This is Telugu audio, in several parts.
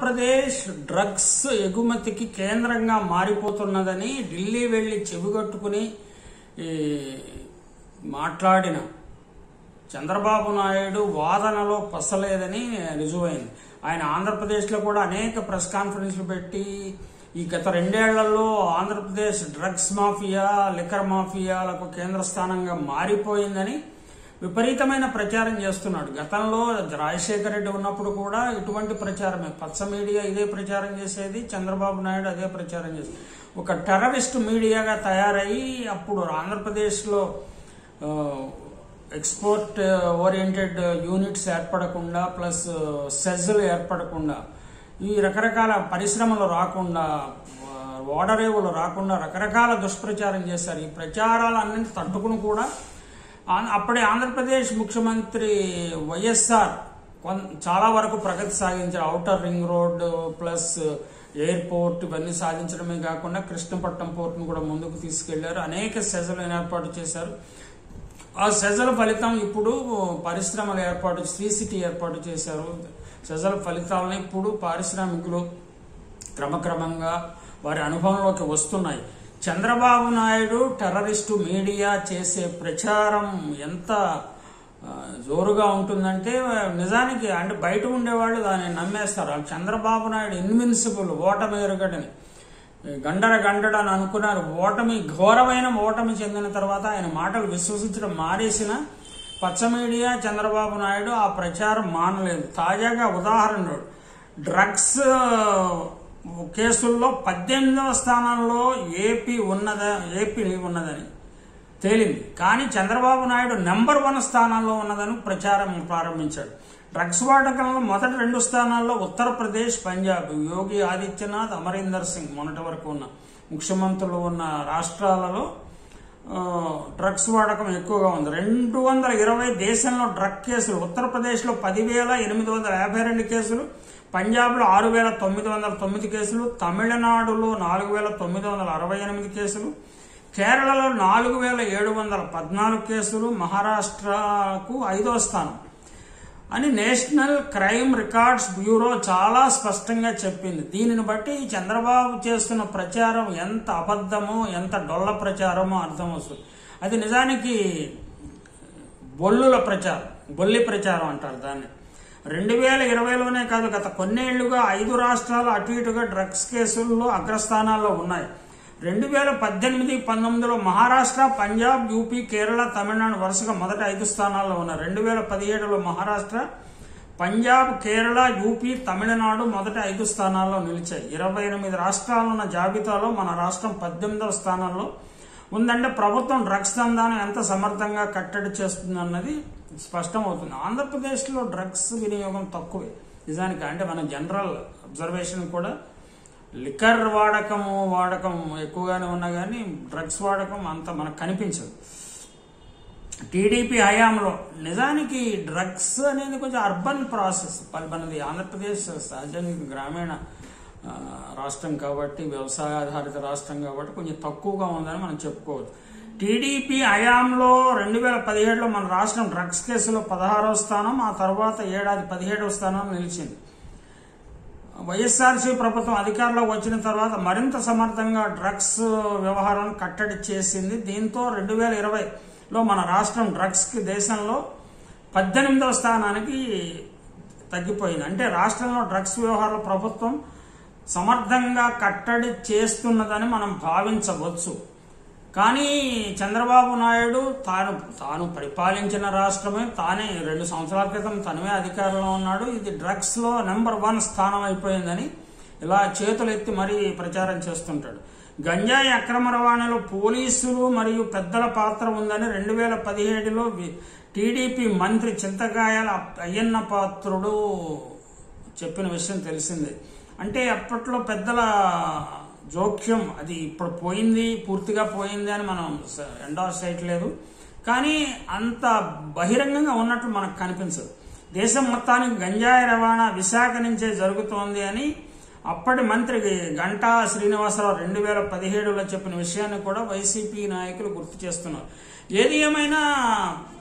ఆంధ్రప్రదేశ్ డ్రగ్స్ ఎగుమతికి కేంద్రంగా మారిపోతున్నదని ఢిల్లీ వెళ్లి చెవిగట్టుకుని ఈ, మాట్లాడిన చంద్రబాబు నాయుడు వాదనలో పసలేదని రుజువైంది ఆయన ఆంధ్రప్రదేశ్లో కూడా అనేక ప్రెస్ కాన్ఫరెన్స్లు పెట్టి ఈ గత రెండేళ్లలో ఆంధ్రప్రదేశ్ డ్రగ్స్ మాఫియా లిక్కర్ మాఫియాలకు కేంద్ర స్థానంగా మారిపోయిందని విపరీతమైన ప్రచారం చేస్తున్నాడు గతంలో రాజశేఖర రెడ్డి ఉన్నప్పుడు కూడా ఇటువంటి ప్రచారమే పచ్చ మీడియా ఇదే ప్రచారం చేసేది చంద్రబాబు నాయుడు అదే ప్రచారం చేసేది ఒక టెర్రరిస్ట్ మీడియాగా తయారయ్యి అప్పుడు ఆంధ్రప్రదేశ్లో ఆ, ఎక్స్పోర్ట్ ఓరియంటెడ్ యూనిట్స్ ఏర్పడకుండా ప్లస్ సెజ్లు ఏర్పడకుండా ఈ రకరకాల పరిశ్రమలు రాకుండా ఆ, ఓడరేవులు రాకుండా రకరకాల దుష్ప్రచారం చేశారు ఈ ప్రచారాలన్నింటి తట్టుకుని కూడా ఆ- అప్పటి ఆంధ్రప్రదేశ్ ముఖ్యమంత్రి వైఎస్ఆర్ కొన్- చాలా వరకు ప్రగతి సాధించారు outer ring road plus airport ఇవన్నీ సాధించడమే కాకుండా కృష్ణపట్నం పోర్ట్ను కూడా ముందుకు తీసుకెళ్లారు అనేక సెజలను ఏర్పాటు చేశారు ఆ సెజల ఫలితం ఇప్పుడు పరిశ్రమల ఏర్పాటు శ్రీ సిటీ ఏర్పాటు చేశారు సెజల ఫలితాలను ఇప్పుడు పారిశ్రామికులు క్రమక్రమంగా వారి అనుభవంలోకి వస్తున్నాయి చంద్రబాబు నాయుడు టెర్రరిస్టు మీడియా చేసే ప్రచారం ఎంత ఆ, జోరుగా ఉంటుందంటే నిజానికి అంటే బయట ఉండేవాళ్ళు దాన్ని నమ్మేస్తారు ఆ చంద్రబాబు నాయుడు ఇన్విన్సిబుల్ ఓటమి ఎరుగడని గండర గండడ అని అనుకున్నారు ఓటమి ఘోరమైన ఓటమి చెందిన తర్వాత ఆయన మాటలు విశ్వసించడం మానేసిన పచ్చ మీడియా చంద్రబాబు నాయుడు ఆ ప్రచారం మానలేదు తాజాగా ఉదాహరణ డ్రగ్స్ కేసుల్లో పద్దెనిమిదవ స్థానంలో ఏపీ ఉన్నదా ఏపీ ఉన్నదని తేలింది కానీ చంద్రబాబు నాయుడు నెంబర్ వన్ స్థానంలో ఉన్నదని ప్రచారం ప్రారంభించాడు డ్రగ్స్ వాడకంలో మొదటి రెండు స్థానాల్లో ఉత్తరప్రదేశ్ పంజాబ్ యోగి ఆదిత్యనాథ్ అమరీందర్ సింగ్ మొన్నటి వరకు ఉన్న ముఖ్యమంత్రులు ఉన్న రాష్ట్రాలలో ఆ, డ్రగ్స్ వాడకం ఎక్కువగా ఉంది రెండు వందల ఇరవై దేశంలో డ్రగ్ కేసులు ఉత్తరప్రదేశ్లో పదివేల ఎనిమిది వందల యాభై రెండు కేసులు పంజాబ్లో ఆరు వేల తొమ్మిది వందల తొమ్మిది కేసులు తమిళనాడులో నాలుగు వేల తొమ్మిది వందల అరవై ఎనిమిది కేసులు కేరళలో నాలుగు వేల ఏడు వందల పద్నాలుగు కేసులు మహారాష్ట్రకు ఐదో స్థానం అని నేషనల్ క్రైమ్ రికార్డ్స్ బ్యూరో చాలా స్పష్టంగా చెప్పింది దీనిని బట్టి చంద్రబాబు చేస్తున్న ప్రచారం ఎంత అబద్ధమో ఎంత డొల్ల ప్రచారమో అర్థం వస్తుంది అది నిజానికి బొల్లుల ప్రచారం బొల్లి ప్రచారం అంటారు దాన్ని రెండు వేల ఇరవైలోనే కాదు గత కొన్నేళ్లుగా ఐదు రాష్ట్రాలు అటు ఇటుగా డ్రగ్స్ కేసుల్లో అగ్రస్థానాల్లో ఉన్నాయి రెండు వేల పద్దెనిమిది పంతొమ్మిదిలో మహారాష్ట్ర పంజాబ్ యూపీ కేరళ తమిళనాడు వరుసగా మొదటి ఐదు స్థానాల్లో ఉన్నాయి రెండు వేల పదిహేడులో మహారాష్ట్ర పంజాబ్ కేరళ యూపీ తమిళనాడు మొదటి ఐదు స్థానాల్లో నిలిచాయి ఇరవై ఎనిమిది రాష్ట్రాలున్న జాబితాలో మన రాష్ట్రం పద్దెనిమిదవ స్థానంలో ఉందంటే ప్రభుత్వం డ్రగ్స్ దందాన్ని ఎంత సమర్థంగా కట్టడి చేస్తుందన్నది స్పష్టమవుతుంది ఆంధ్రప్రదేశ్లో డ్రగ్స్ వినియోగం తక్కువే నిజానికి అంటే మన జనరల్ అబ్జర్వేషన్ కూడా లిక్కర్ వాడకము వాడకం ఎక్కువగానే ఉన్నా కానీ డ్రగ్స్ వాడకం అంత మనకు కనిపించదు టీడీపీ హయాంలో నిజానికి డ్రగ్స్ అనేది కొంచెం అర్బన్ ప్రాసెస్ పల్- మనది ఆంధ్రప్రదేశ్ సహజంగా గ్రామీణ ఆ, రాష్ట్రం కాబట్టి వ్యవసాయ ఆధారిత రాష్ట్రం కాబట్టి కొంచెం తక్కువగా ఉందని మనం చెప్పుకోవచ్చు టీడీపీ హయాంలో రెండు వేల పదిహేడులో మన రాష్ట్రం డ్రగ్స్ కేసులో పదహారవ స్థానం ఆ తర్వాత ఏడాది పదిహేడవ స్థానం నిలిచింది వైఎస్ఆర్సీ ప్రభుత్వం అధికారంలోకి వచ్చిన తర్వాత మరింత సమర్థంగా డ్రగ్స్ వ్యవహారాన్ని కట్టడి చేసింది దీంతో రెండు వేల ఇరవైలో మన రాష్ట్రం డ్రగ్స్ కి దేశంలో పద్దెనిమిదవ స్థానానికి తగ్గిపోయింది అంటే రాష్ట్రంలో డ్రగ్స్ వ్యవహారాల ప్రభుత్వం సమర్థంగా కట్టడి చేస్తున్నదని మనం భావించవచ్చు కానీ చంద్రబాబు నాయుడు తాను తాను పరిపాలించిన రాష్ట్రమే తానే రెండు సంవత్సరాల క్రితం తనమే అధికారంలో ఉన్నాడు ఇది డ్రగ్స్ లో నెంబర్ వన్ స్థానం అయిపోయిందని ఇలా చేతులు ఎత్తి మరీ ప్రచారం చేస్తుంటాడు గంజాయి అక్రమ రవాణాలో పోలీసులు మరియు పెద్దల పాత్ర ఉందని రెండు వేల పదిహేడులో టీడీపీ మంత్రి చింతకాయల అయ్యన్న పాత్రుడు చెప్పిన విషయం తెలిసిందే అంటే అప్పట్లో పెద్దల జోక్యం అది ఇప్పుడు పోయింది పూర్తిగా పోయింది అని మనం ఎండార్స్ చేయట్లేదు కానీ అంత బహిరంగంగా ఉన్నట్లు మనకు కనిపించదు దేశం మొత్తానికి గంజాయి రవాణా విశాఖ నుంచే జరుగుతోంది అని అప్పటి మంత్రి గంటా శ్రీనివాసరావు రెండు వేల పదిహేడులో చెప్పిన విషయాన్ని కూడా వైసీపీ నాయకులు గుర్తు చేస్తున్నారు ఏది ఏమైనా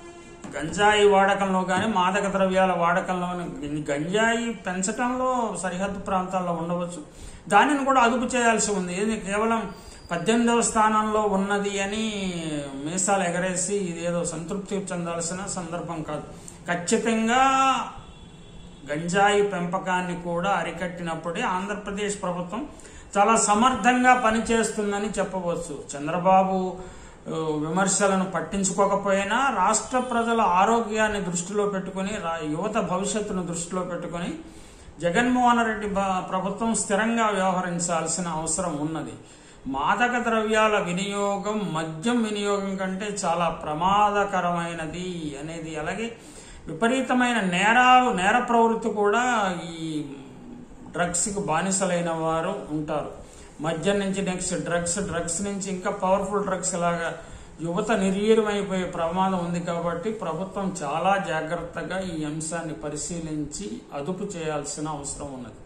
గంజాయి వాడకంలో కానీ మాదక ద్రవ్యాల వాడకంలో గానీ గంజాయి పెంచడంలో సరిహద్దు ప్రాంతాల్లో ఉండవచ్చు దానిని కూడా అదుపు చేయాల్సి ఉంది ఇది కేవలం పద్దెనిమిదవ స్థానంలో ఉన్నది అని మీసాలు ఎగరేసి ఇదేదో సంతృప్తి చెందాల్సిన సందర్భం కాదు ఖచ్చితంగా గంజాయి పెంపకాన్ని కూడా అరికట్టినప్పుడే ఆంధ్రప్రదేశ్ ప్రభుత్వం చాలా సమర్థంగా పనిచేస్తుందని చెప్పవచ్చు చంద్రబాబు ఆ, విమర్శలను పట్టించుకోకపోయినా రాష్ట్ర ప్రజల ఆరోగ్యాన్ని దృష్టిలో పెట్టుకుని రా- యువత భవిష్యత్తును దృష్టిలో పెట్టుకుని జగన్మోహన్ రెడ్డి బ- ప్రభుత్వం స్థిరంగా వ్యవహరించాల్సిన అవసరం ఉన్నది మాదక ద్రవ్యాల వినియోగం మద్యం వినియోగం కంటే చాలా ప్రమాదకరమైనది అనేది అలాగే విపరీతమైన నేరాలు నేర ప్రవృత్తి కూడా ఈ డ్రగ్స్కి బానిసలైన వారు ఉంటారు మద్యం నుంచి నెక్స్ట్ డ్రగ్స్ డ్రగ్స్ నుంచి ఇంకా పవర్ఫుల్ డ్రగ్స్ లాగా యువత నిర్వీర్యమైపోయే ప్రమాదం ఉంది కాబట్టి ప్రభుత్వం చాలా జాగ్రత్తగా ఈ అంశాన్ని పరిశీలించి అదుపు చేయాల్సిన అవసరం ఉన్నది